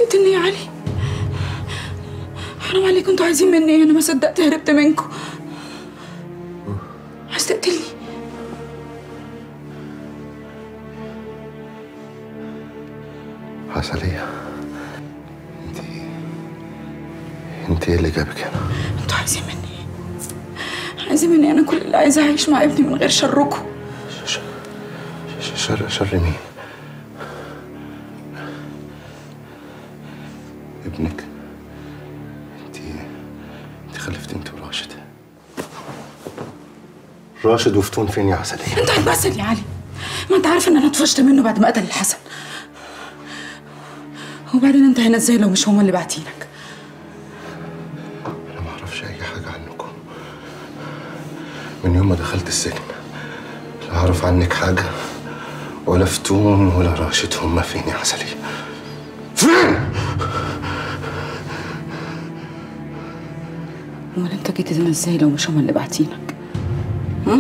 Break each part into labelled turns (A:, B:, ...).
A: تقتلني يا علي حرام عليكم انتوا عايزين مني ايه انا ما صدقت هربت منكم عايز تقتلني
B: عسلية انت انت ايه اللي جابك هنا؟
A: انتوا عايزين مني ايه عايزين مني انا كل اللي عايزه اعيش مع ابني من غير شركم
B: ش- شر شر مين؟ ابنك انت انت خلفت انت وراشد راشد وفتون فين يا عسلية؟
A: انت هتمثل يا علي ما انت عارف ان انا اتفشت منه بعد ما قتل الحسن وبعدين انت هنا ازاي لو مش هما اللي باعتينك
B: انا ما اعرفش اي حاجة عنكم من يوم ما دخلت السجن لا اعرف عنك حاجة ولا فتون ولا راشد هما فين يا عسلية؟ فين؟
A: امال انت جيت هنا ازاي لو مش هما اللي باعتينك ها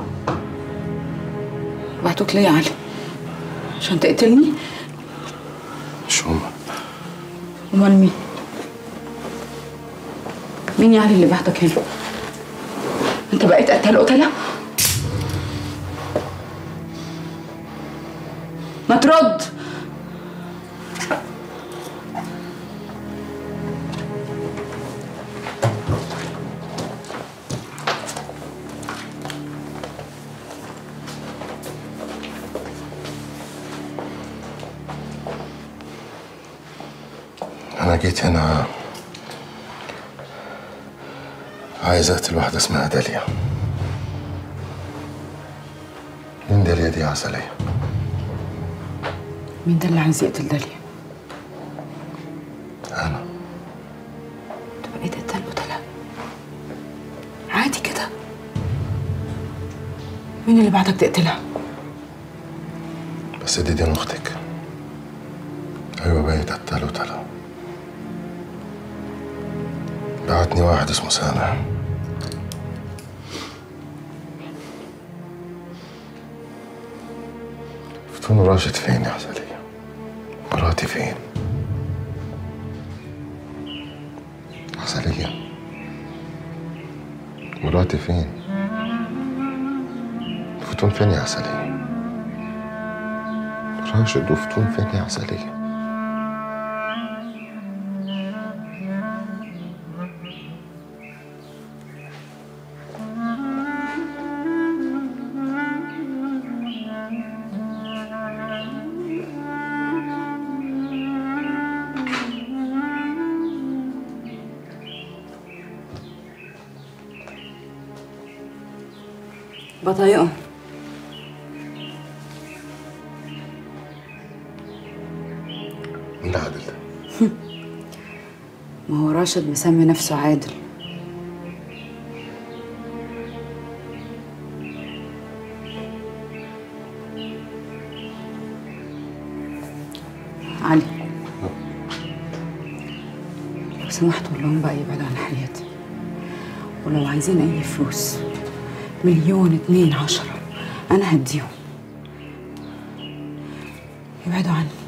A: بعتوك ليه يا علي عشان تقتلني
B: مش هما
A: امال مين مين يا علي اللي بعتك هنا انت بقيت قتال قتله ما ترد
B: أنا جيت هنا عايز أقتل واحدة اسمها داليا مين داليا دي يا عسلية؟
A: مين ده اللي عايز يقتل داليا
B: أنا
A: انت بقيت قتال قتله عادي كده مين اللي بعتك تقتلها
B: بس دي دي أختك أيوة بقيت قتال وتلا بعتني واحد اسمه سامح فتون راشد فين يا عسلية؟ مراتي فين؟ عسلية مراتي فين؟ فتون فين يا عسلية؟ راشد وفتون فين يا عسلية؟
A: بطايقهم
B: مين اللي عادل ده؟
A: ما هو راشد مسمي نفسه عادل علي لو سمحت قول لهم بقى يبعدوا عن حياتي ولو عايزين اي فلوس مليون اتنين عشرة انا هديهم يبعدوا عني